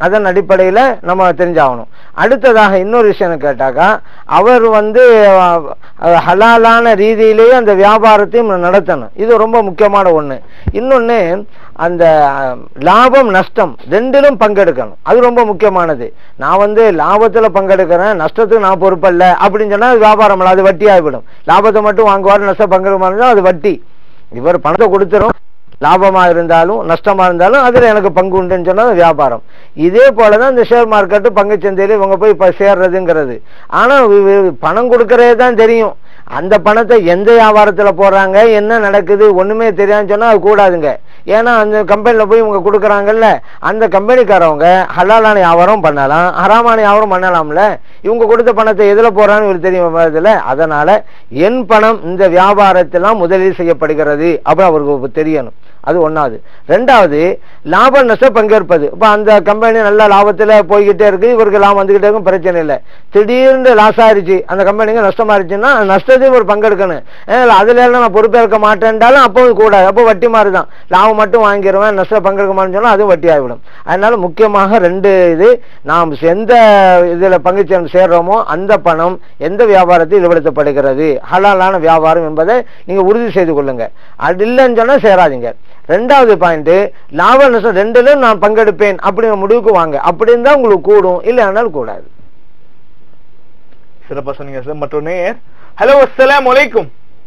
அதன் அடிப்படையில நம்ம தெரிஞ்சாகணும் அடுத்ததாக இன்னொரு விஷயம் கேட்டாக்கா அவர் வந்து அஹ், ஹலாலான ரீதியிலேயே அந்த வியாபாரத்தையும் நடத்தணும் இது ரொம்ப முக்கியமான ஒண்ணு இன்னொன்னு அந்த அஹ், லாபம் நஷ்டம் ரெண்டிலும் பங்கெடுக்கணும் அது ரொம்ப முக்கியமானது நான் வந்து லாபத்துல பங்கெடுக்கிறேன் நஷ்டத்துக்கு நான் பொறுப்பல்ல அப்படின்னு சொன்னா அது வியாபாரம் இல்ல, அது வட்டி ஆகிவிடும் லாபத்தை மட்டும் வாங்குவார் நஷ்டம் பங்கெடுக்க அது வட்டி இவர் பணத்தை கொடுத்துரும் லாபமா இருந்தாலும் நஷ்டமா இருந்தாலும் அதுல எனக்கு பங்கு உண்டுன்னு சொன்னா அது வியாபாரம் இதே போலதான் இந்த ஷேர் மார்க்கெட்டு பங்கு சந்தையில இவங்க போய் இப்ப சேர்றதுங்கிறது ஆனா வி- வி- பணம் கொடுக்கறதே தான் தெரியும் அந்த பணத்தை எந்த வியாபாரத்துல போடுறாங்க என்ன நடக்குது ஒண்ணுமே தெரியாதுன்னு சொன்னா அது கூடாதுங்க ஏன்னா அந்த கம்பெனில போய் இவங்க கொடுக்குறாங்கல்ல அந்த கம்பெனிக்காரவங்க ஹலாலான வியாபாரம் பண்ணலாம் ஹராமான வியாபாரம் பண்ணலாம்ல இவங்க கொடுத்த பணத்தை எதுல போறான்னு இவருக்கு தெரியும் இதுல அதனால என் பணம் இந்த வியாபாரத்தெல்லாம் முதலீடு செய்யப்படுகிறது அப்படி அவருக்கு தெரியணும் அது ஒண்ணாவது ரெண்டாவது லாப நஷ்ட பங்கேற்பது இப்ப அந்த கம்பெனி நல்ல லாபத்துல போய்கிட்டே இருக்கு இவருக்கு லாபம் வந்துகிட்டே இருக்கும் பிரச்சனை இல்லை திடீர்னு லாஸ் ஆயிருச்சு அந்த கம்பெனிங்க நஷ்டமாயிருச்சுன்னா அந்த நஷ்டத்தையும் ஒரு பங்கெடுக்கணும் ஏன்னா அதுல எல்லாம் நான் பொறுப்பேற்க மாட்டேன்டாலும் அப்போ கூடாது அப்போ வட்டி மாதிரி தான் லாபம் மட்டும் வாங்கிடுவேன் நஷ்டம் பங்கெடுக்க மாட்டேன்னு சொன்னா அதுவும் வட்டி ஆகிவிடும் அதனால முக்கியமாக ரெண்டு இது நாம் எந்த இதுல பங்குச்சந்தை சேர்றோமோ அந்த பணம் எந்த வியாபாரத்தில் ஈடுபடுத்தப்படுகிறது ஹலாலான வியாபாரம் என்பதை நீங்க உறுதி செய்து கொள்ளுங்க அது இல்லைன்னு சொன்னா சேராதீங்க ரெண்டாவது பாயிண்ட் லாப நஷ்டம் ரெண்டுலயும் நான் பங்கெடுப்பேன் அப்படிங்கிற முடிவுக்கு வாங்க அப்படி இருந்தா உங்களுக்கு கூடும் இல்லைன்னாலும் கூடாது சிறப்பா சொன்னீங்க சார் மற்றும் நேயர் ஹலோ அஸ்ஸலாமு அலைக்கும்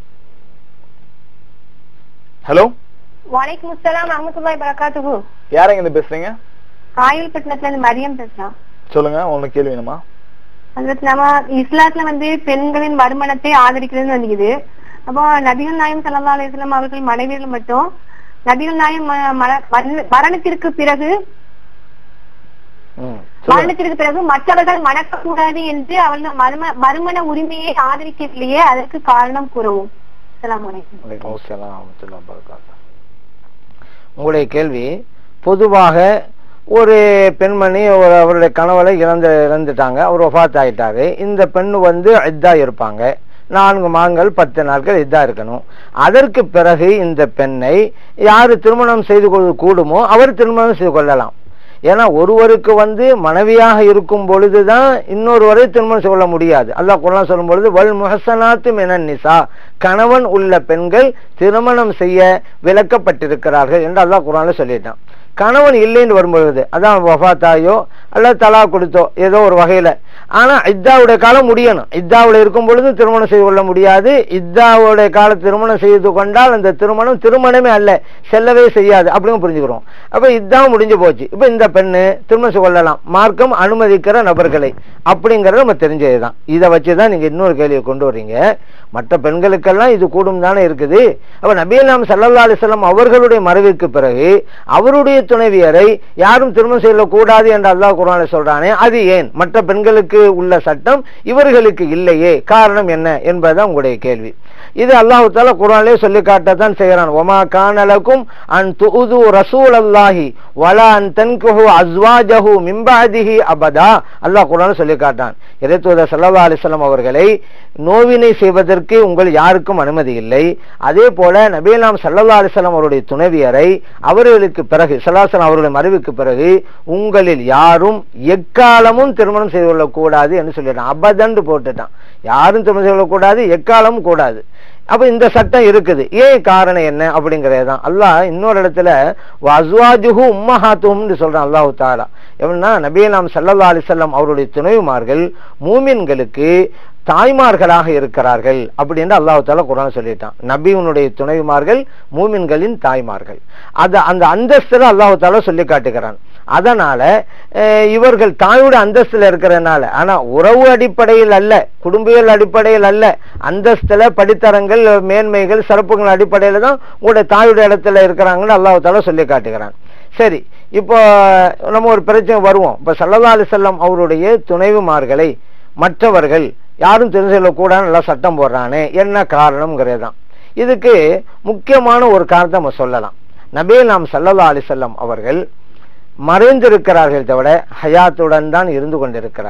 ஹலோ வலைக்கும் அஸ்ஸலாம் ரஹமத்துல்லாஹி பரகாத்துஹு யாரங்க இருந்து பேசுறீங்க காயல்பட்டினத்துல இருந்து மரியம் பேசுறேன் சொல்லுங்க உங்களுக்கு கேள்வி வேணுமா அதுக்கு நம்ம இஸ்லாத்துல வந்து பெண்களின் வருமானத்தை ஆதரிக்கிறதுன்னு வந்துக்குது அப்போ நபிகள் நாயம் சல்லா அலிஸ்லாம் அவர்கள் மனைவிகள் மட்டும் நபிகள் நாயம் ம- மர- மரண- மரணத்திற்கு பிறகு ம். சொல்லுங்க. மரணத்திற்கு பிறகு மற்றவர்கள் மணக்கக்கூடாது என்று அவர்கள் மரும மறுமண உரிமையை ஆதரிக்கவில்லையே அதற்கு காரணம் கூறவும் அஸ்ஸலாமு அலைக்கும் வலைக்கம் அஸ்ஸலாம் வரஹ்மத்துல்லாஹி வபரகாத்துஹு. உங்களுடைய கேள்வி பொதுவாக ஒரு பெண்மணி ஒரு அவருடைய கணவரை இறந்து இறந்துட்டாங்க அவர் ஒஃபாத் ஆயிட்டாரு இந்த பெண் வந்து இதா இருப்பாங்க நான்கு மாதங்கள் பத்து நாட்கள் இதா இருக்கணும் அதற்கு பிறகு இந்த பெண்ணை யாரு திருமணம் செய்து கொள்ள கூடுமோ அவர் திருமணம் செய்து கொள்ளலாம் ஏன்னா ஒருவருக்கு வந்து மனைவியாக இருக்கும் பொழுதுதான் இன்னொருவரை திருமணம் செய்து கொள்ள முடியாது அல்லாஹ் குர்ஆன் சொல்லும் பொழுது வல் முஹசனாத்து மினன் நிசா கணவன் உள்ள பெண்கள் திருமணம் செய்ய விலக்கப்பட்டிருக்கிறார்கள் என்று அல்லாஹ் குர்ஆன்ல சொல்லிட்டான் கணவன் இல்லைன்னு வரும்பொழுது அதான் வஃபாத்தாயோ அல்லது தலா கொடுத்தோ ஏதோ ஒரு வகையில ஆனா இத்தாவுடைய காலம் முடியணும் இத்தாவுல இருக்கும் பொழுது திருமணம் செய்து கொள்ள முடியாது இத்தாவுடைய கால திருமணம் செய்து கொண்டால் அந்த திருமணம் திருமணமே அல்ல செல்லவே செய்யாது அப்படின்னு புரிஞ்சுக்கிறோம் அப்ப இதான் முடிஞ்சு போச்சு இப்ப இந்த பெண்ணு திருமணம் செய்து கொள்ளலாம் மார்க்கம் அனுமதிக்கிற நபர்களை அப்படிங்கறது நம்ம தெரிஞ்சதுதான் இதை வச்சுதான் நீங்க இன்னொரு கேள்வியை கொண்டு வர்றீங்க மற்ற பெண்களுக்கெல்லாம் இது கூடும் தானே இருக்குது அப்ப நபியல்லாம் சல்லல்லா அலிஸ்லாம் அவர்களுடைய மறைவிற்கு பிறகு அவருடைய துணைவியரை யாரும் திருமணம் செய்யக்கூடாது என்று அல்லாஹ் குர்ஆனில் சொல்றானே அது ஏன் மற்ற பெண்களுக்கு உள்ள சட்டம் இவர்களுக்கு இல்லையே காரணம் என்ன என்பதுதான் உங்களுடைய கேள்வி இது அல்லாஹு தாலா குர்ஆனிலே சொல்லி காட்டத்தான் செய்கிறான் ஒமா கானலக்கும் அன் துஉது ரசூல் அல்லாஹி வலா அன் தன்குஹு அஸ்வாஜஹு மிம்பாதிஹி அபதா அல்லாஹ் குர்ஆனில் சொல்லி காட்டான் இறைத்தூதர் ஸல்லல்லாஹு அலைஹி வஸல்லம் அவர்களை நோவினை செய்வதற்கு உங்கள் யாருக்கும் அனுமதி இல்லை அதே போல நபியலாம் சல்லல்லா அலிஸ்லாம் அவருடைய துணைவியரை அவர்களுக்கு பிறகு சல்லாசலம் அவருடைய மறைவுக்கு பிறகு உங்களில் யாரும் எக்காலமும் திருமணம் செய்து கொள்ளக்கூடாது என்று சொல்லிட்டான் அபதண்டு போட்டுட்டான் யாரும் திருமணம் செய்து கொள்ளக்கூடாது எக்காலமும் கூடாது அப்ப இந்த சட்டம் இருக்குது ஏன் காரணம் என்ன அப்படிங்கறது தான் அல்லாஹ் இன்னொரு இடத்துல வஸ்வாஜுஹு உம்மஹாத்துஹும்னு சொல்றான் அல்லாஹு தாலா எப்படின்னா நபியலாம் சல்லல்லா அலிசல்லாம் அவருடைய துணைவிமார்கள் மூமின்களுக்கு தாய்மார்களாக இருக்கிறார்கள் அப்படின்னு அல்லாஹ் தாலா குரான் சொல்லிட்டான் நபியினுடைய துணைவிமார்கள் மூமின்களின் தாய்மார்கள் அது அந்த அந்தஸ்துல அல்லாஹ் தாலா சொல்லி காட்டுகிறான் அதனால அஹ், இவர்கள் தாயோட அந்தஸ்துல இருக்கிறதுனால ஆனா உறவு அடிப்படையில் அல்ல குடும்பியல் அடிப்படையில் அல்ல அந்தஸ்துல படித்தரங்கள் மேன்மைகள் சிறப்புகள் அடிப்படையில தான் உங்களுடைய தாயோட இடத்துல இருக்கிறாங்கன்னு அல்லாஹ் தாலா சொல்லி காட்டுகிறான் சரி இப்போ நம்ம ஒரு பிரச்சனை வருவோம் இப்ப சல்லல்லா அலிசல்லாம் அவருடைய துணைவிமார்களை மற்றவர்கள் யாரும் தெரிஞ்சு கூட நல்லா சட்டம் போடுறானே என்ன காரணம்ங்கிறது தான் இதுக்கு முக்கியமான ஒரு காரணத்தை நம்ம சொல்லலாம் நபே நாம் சல்லல்லா அலிசல்லம் அவர்கள் மறைந்திருக்கிறார்கள் தவிர ஹயாத்துடன் தான் இருந்து கொண்டிருக்கிறார்கள்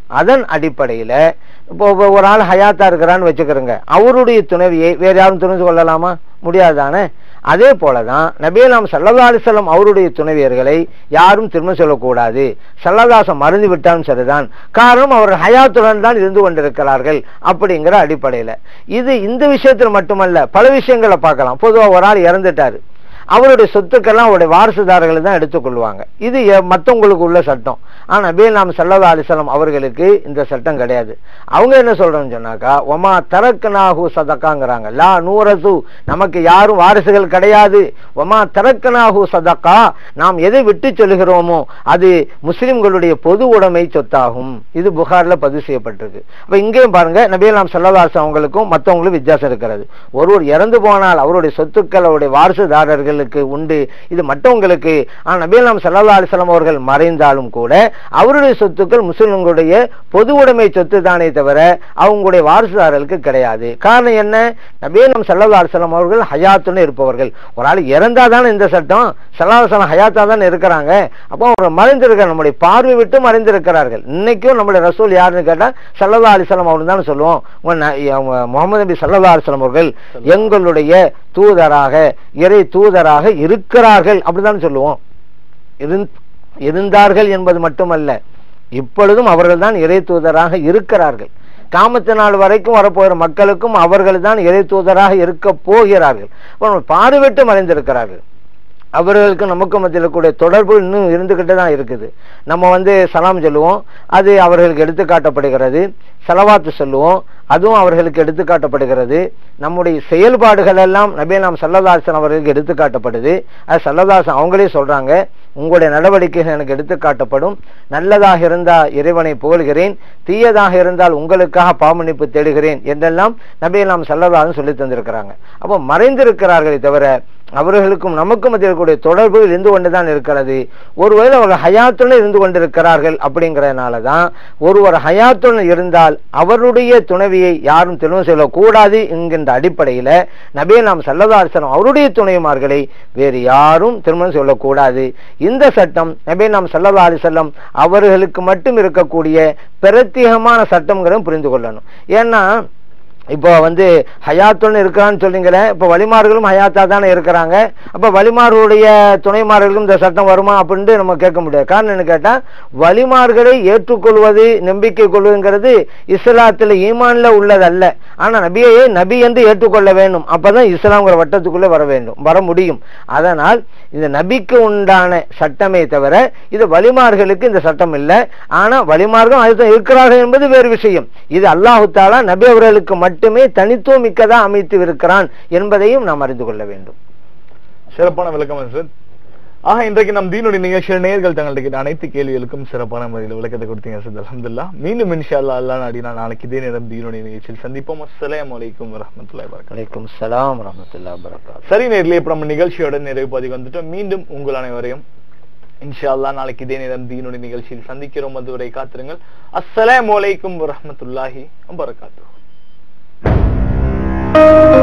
அதன் அடிப்படையில இப்போ ஒ- ஒரு ஆள் ஹயாத்தா இருக்கிறான்னு வச்சுக்கிறோங்க அவருடைய துணைவியை வேற யாரும் துணிந்து கொள்ளலாமா முடியாதானே அதே போலதான் நபியலாம் சல்லல்லா அலிசல்லம் அவருடைய துணைவியர்களை யாரும் திரும்ப சொல்லக்கூடாது சல்லதாசம் மறந்து விட்டாலும் சரிதான் காரணம் அவர் ஹயாத்துடன் தான் இருந்து கொண்டிருக்கிறார்கள் அப்படிங்கிற அடிப்படையில இது இந்த விஷயத்தில் மட்டுமல்ல பல விஷயங்களை பார்க்கலாம் பொதுவா ஒரு ஆள் இறந்துட்டாரு அவருடைய சொத்துக்கெல்லாம் அவருடைய வாரிசுதாரர்கள் தான் எடுத்துக்கொள்வாங்க இது எ- மத்தவங்களுக்கு உள்ள சட்டம் ஆனா நபிகள் நாம் சல்லா அலிசல்லாம் அவர்களுக்கு இந்த சட்டம் கிடையாது அவங்க என்ன சொல்றோம்னு சொன்னாக்கா ஒமா தரக்கனாகு சதக்காங்கிறாங்க லா நூரசு நமக்கு யாரும் வாரிசுகள் கிடையாது ஒமா தரக்கனாகு சதக்கா நாம் எதை விட்டு சொல்லுகிறோமோ அது முஸ்லிம்களுடைய பொது உடைமை சொத்தாகும் இது புகார்ல பதிவு செய்யப்பட்டிருக்கு அப்ப இங்கேயும் பாருங்க நபிகள் நாம் சல்லதாசம் அவங்களுக்கும் மற்றவங்களுக்கும் வித்தியாசம் இருக்கிறது ஒருவர் இறந்து போனால் அவருடைய சொத்துக்கள் அவருடைய வாரிசுதாரர்களுக்கு உண்டு இது மற்றவங்களுக்கு ஆனா நபிகள் நாம் சல்லா அலிஸ்லாம் அவர்கள் மறைந்தாலும் கூட அவருடைய சொத்துக்கள் முஸ்லிம்களுடைய பொது உடைமை சொத்து தானே தவிர அவங்களுடைய வாரிசுதாரர்களுக்கு கிடையாது காரணம் என்ன நபிகள் நாம் சல்லா அலிஸ்லாம் அவர்கள் ஹயாத்துன்னு இருப்பவர்கள் ஒரு ஆள் இறந்தாதானே இந்த சட்டம் சல்லா அலிஸ்லாம் ஹயாத்தா தானே இருக்கிறாங்க அப்போ அவர் மறைந்திருக்கார் நம்முடைய பார்வை விட்டு மறைந்திருக்கிறார்கள் இன்னைக்கும் நம்முடைய ரசூல் யாருன்னு கேட்டா சல்லல்லா அலிஸ்லாம் அவர்கள் தான் சொல்லுவோம் உங்க ந- அவங்க முகமது நபி சல்லல்லா அலிஸ்லாம் அவர்கள் எங்களுடைய தூதராக இறை தூதராக இருக்கிறார்கள் அப்படிதான் சொல்லுவோம் இருந்- இருந்தார்கள் என்பது மட்டுமல்ல இப்பொழுதும் அவர்கள் தான் இறை தூதராக இருக்கிறார்கள் காமத்து நாள் வரைக்கும் வரப்போகிற மக்களுக்கும் அவர்கள் தான் இறை தூதராக இருக்க போகிறார்கள் அப்ப பார்வைட்டு மறைந்திருக்கிறார்கள் அவர்களுக்கு நமக்கு மத்தியில் இருக்கக்கூடிய தொடர்பு இன்னும் இருந்துகிட்டு தான் இருக்குது நம்ம வந்து சலாம் சொல்லுவோம் அது அவர்களுக்கு எடுத்துக்காட்டப்படுகிறது செலவாத்து சொல்லுவோம் அதுவும் அவர்களுக்கு எடுத்துக்காட்டப்படுகிறது நம்முடைய செயல்பாடுகள் எல்லாம் நபி நாம் சல்லதாசன் அவர்களுக்கு எடுத்துக்காட்டப்படுது அது சல்லதாசன் அவங்களே சொல்றாங்க உங்களுடைய நடவடிக்கைகள் எனக்கு எடுத்துக்காட்டப்படும் நல்லதாக இருந்தால் இறைவனை புகழ்கிறேன் தீயதாக இருந்தால் உங்களுக்காக பாவமன்னிப்பு தேடுகிறேன் என்றெல்லாம் நபி நாம் சல்லதாசன் சொல்லி தந்திருக்கிறாங்க அப்போ மறைந்திருக்கிறார்களே தவிர அவர்களுக்கும் நமக்கும் மத்தியில் இருக்கக்கூடிய தொடர்பு இருந்து கொண்டுதான் இருக்கிறது ஒருவேளை அவர்கள் ஹயாத்துடன் இருந்து கொண்டிருக்கிறார்கள் அப்படிங்கறதுனால தான் ஒருவர் ஹயாத்துடன் இருந்தால் அவருடைய துணைவியை யாரும் திருமணம் செய்யக்கூடாது என்கின்ற அடிப்படையில நபியை நாம் சல்லதாசனம் அவருடைய துணைமார்களை வேறு யாரும் திருமணம் சொல்லக்கூடாது இந்த சட்டம் நபியை நாம் சல்லதா அலிசல்லம் அவர்களுக்கு மட்டும் இருக்கக்கூடிய பிரத்யேகமான சட்டம்ங்கிறத புரிந்து கொள்ளணும் ஏன்னா இப்போ வந்து ஹயாத்துன்னு இருக்கிறான்னு சொல்றீங்களே இப்போ வலிமார்களும் ஹயாத்தா தானே இருக்கிறாங்க அப்போ வலிமார்களுடைய துணைமார்களுக்கும் இந்த சட்டம் வருமா அப்படின்ட்டு நம்ம கேட்க முடியாது காரணம் என்ன கேட்டா வலிமார்களை ஏற்றுக்கொள்வது நம்பிக்கை கொள்வதுங்கிறது இஸ்லாத்துல ஈமான்ல உள்ளதல்ல ஆனா நபியையே நபி என்று ஏற்றுக்கொள்ள வேண்டும் அப்பதான் இஸ்லாம்ங்கிற வட்டத்துக்குள்ளே வர வேண்டும் வர முடியும் அதனால் இந்த நபிக்கு உண்டான சட்டமே தவிர இது வலிமார்களுக்கு இந்த சட்டம் இல்லை ஆனா வலிமார்கள் அதுதான் இருக்கிறார்கள் என்பது வேறு விஷயம் இது அல்லாஹு தாலா நபி அவர்களுக்கு மட்டுமே தனித்துவம் மிக்கதா அமைத்து இருக்கிறான் என்பதையும் நாம் அறிந்து கொள்ள வேண்டும் சிறப்பான விளக்கம் சார் ஆக இன்றைக்கு நம் தீனுடைய நிகழ்ச்சியில் நேர்கள் தங்கள்கிட்ட கேட்ட அனைத்து கேள்விகளுக்கும் சிறப்பான முறையில் விளக்கத்தை கொடுத்தீங்க சார் அலமதுல்லா மீண்டும் இன்ஷா அல்லா அல்லா நாடினா நாளைக்கு இதே நேரம் தீனுடைய நிகழ்ச்சியில் சந்திப்போம் அஸ்ஸலாமு அலைக்கும் வரஹ்மத்துல்லாஹி வபரகாத்துஹு வலைக்கும் சலாம் வரமத்துல்லா வரகாத் சரி நேரிலே இப்ப நம்ம நிகழ்ச்சியோட நிறைவு பதிவு வந்துட்டோம் மீண்டும் உங்கள் அனைவரையும் இன்ஷா அல்லாஹ் நாளைக்கு இதே நேரம் தீனுடைய நிகழ்ச்சியில் சந்திக்கிறோம் அதுவரை காத்திருங்கள் அஸ்ஸலாமு அலைக்கும் வரஹ்மத்துல்லாஹி வபரகாத்துஹு